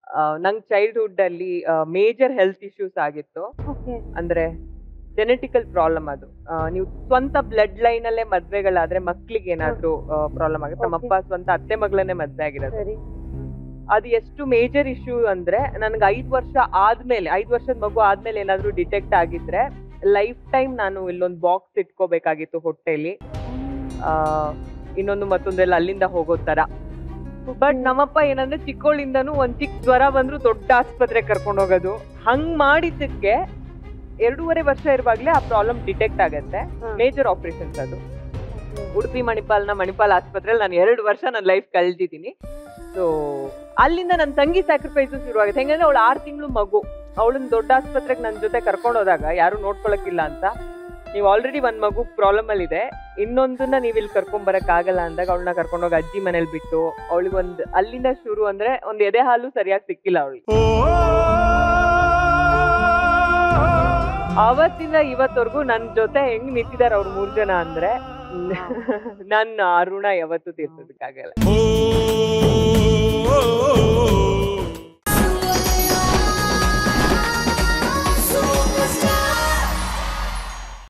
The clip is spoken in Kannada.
ನಂಗೆ ಚೈಲ್ಡ್ಹುಡ್ ಅಲ್ಲಿ ಮೇಜರ್ ಹೆಲ್ತ್ ಇಶ್ಯೂಸ್ ಆಗಿತ್ತು ಓಕೆ ಅಂದ್ರೆ ಜೆನೆಟಿಕಲ್ ಪ್ರಾಬ್ಲಮ್ ಅದು ಆ, ನೀವು ಸ್ವಂತ ಬ್ಲಡ್ ಲೈನ್ ಅಲ್ಲೇ ಮದ್ವೆಗಳಾದ್ರೆ ಮಕ್ಳಿಗೆ ಏನಾದ್ರೂ ಪ್ರಾಬ್ಲಮ್ ಆಗುತ್ತೆ ನಮ್ಮಪ್ಪ ಸ್ವಂತ ಅತ್ತೆ ಮಗಳನ್ನೇ ಮದ್ವೆ ಆಗಿರೋದು ಸರಿ ಅದು ಎಷ್ಟು ಮೇಜರ್ ಇಶ್ಯೂ ಅಂದ್ರೆ ನನ್ಗೆ ಐದ್ ವರ್ಷ ಆದ್ಮೇಲೆ ಐದ್ ವರ್ಷದ ಮಗು ಆದ್ಮೇಲೆ ಏನಾದ್ರೂ ಡಿಟೆಕ್ಟ್ ಆಗಿದ್ರೆ ಲೈಫ್ ಟೈಮ್ ನಾನು ಇಲ್ಲೊಂದು ಬಾಕ್ಸ್ ಇಟ್ಕೋಬೇಕಾಗಿತ್ತು ಹೊಟ್ಟೆಲಿ ಆ, ಇನ್ನೊಂದು ಮತ್ತೊಂದೆಲ್ಲ ಅಲ್ಲಿಂದ ಹೋಗೋ ತರ ಬಟ್ ನಮ್ಮಪ್ಪ ಏನಂದ್ರೆ ಚಿಕ್ಕವಳಿಂದನೂ ಒಂದ್ ಚಿಕ್ಕ ಜ್ವರ ಬಂದ್ರು ದೊಡ್ಡ ಆಸ್ಪತ್ರೆ ಕರ್ಕೊಂಡು ಹೋಗೋದು ಹಂಗ್ ಮಾಡಿದ್ದಕ್ಕೆ ಎರಡೂವರೆ ವರ್ಷ ಇರುವಾಗ್ಲೇ ಆ ಪ್ರಾಬ್ಲಮ್ ಡಿಟೆಕ್ಟ್ ಆಗತ್ತೆ ಹಾ. ಮೇಜರ್ ಆಪರೇಷನ್ಸ್ ಅದು ಉಡುಪಿ ಮಣಿಪಾಲ್ನ ಮಣಿಪಾಲ್ ಆಸ್ಪತ್ರೆಯಲ್ಲಿ ನಾನು ಎರಡು ವರ್ಷ ನನ್ನ ಲೈಫ್ ಕಳ್ದಿದ್ದೀನಿ ಸೊ ಅಲ್ಲಿಂದ ನನ್ನ ತಂಗಿ ಸ್ಯಾಕ್ರಿಫೈಸ್ ಶುರುವಾಗುತ್ತೆ ಹೆಂಗಂದ್ರೆ ಅವಳು ಆರು ತಿಂಗಳು ಮಗು ಅವಳನ್ನ ದೊಡ್ಡ ಆಸ್ಪತ್ರೆಗೆ ನನ್ನ ಜೊತೆ ಕರ್ಕೊಂಡು ಹೋದಾಗ ಯಾರು ನೋಡ್ಕೊಳಕ್ಕಿಲ್ಲ ಅಂತ ನೀವು ಆಲ್ರೆಡಿ ಒಂದ್ ಮಗು ಪ್ರಾಬ್ಲಮ್ ಅಲ್ಲಿ ಇದೆ ಇನ್ನೊಂದನ್ನ ನೀವು ಇಲ್ಲಿ ಕರ್ಕೊಂಡ್ ಬರಕ್ ಆಗಲ್ಲ ಅಂದಾಗ ಅವಳನ್ನ ಕರ್ಕೊಂಡೋಗಿ ಅಜ್ಜಿ ಮನೇಲಿ ಬಿಟ್ಟು ಅವಳಿಗೆ ಒಂದ್ ಅಲ್ಲಿಂದ ಶುರು ಅಂದ್ರೆ ಒಂದ್ ಎದೆ ಹಾಲು ಸರಿಯಾಗಿ ಸಿಕ್ಕಿಲ್ಲ ಅವಳಿಗೆ ಅವತ್ತಿಂದ ಇವತ್ತವರೆಗೂ ನನ್ ಜೊತೆ ಹೆಂಗ್ ನಿಂತಿದಾರೆ ಅವ್ರು ಮೂರ್ ಜನ ಅಂದ್ರೆ ನನ್ನ ಆ ಋಣ ಯಾವತ್ತೂ ತೀರ್ಸೋದಕ್ಕಾಗಲ್ಲ oh, oh, oh, oh.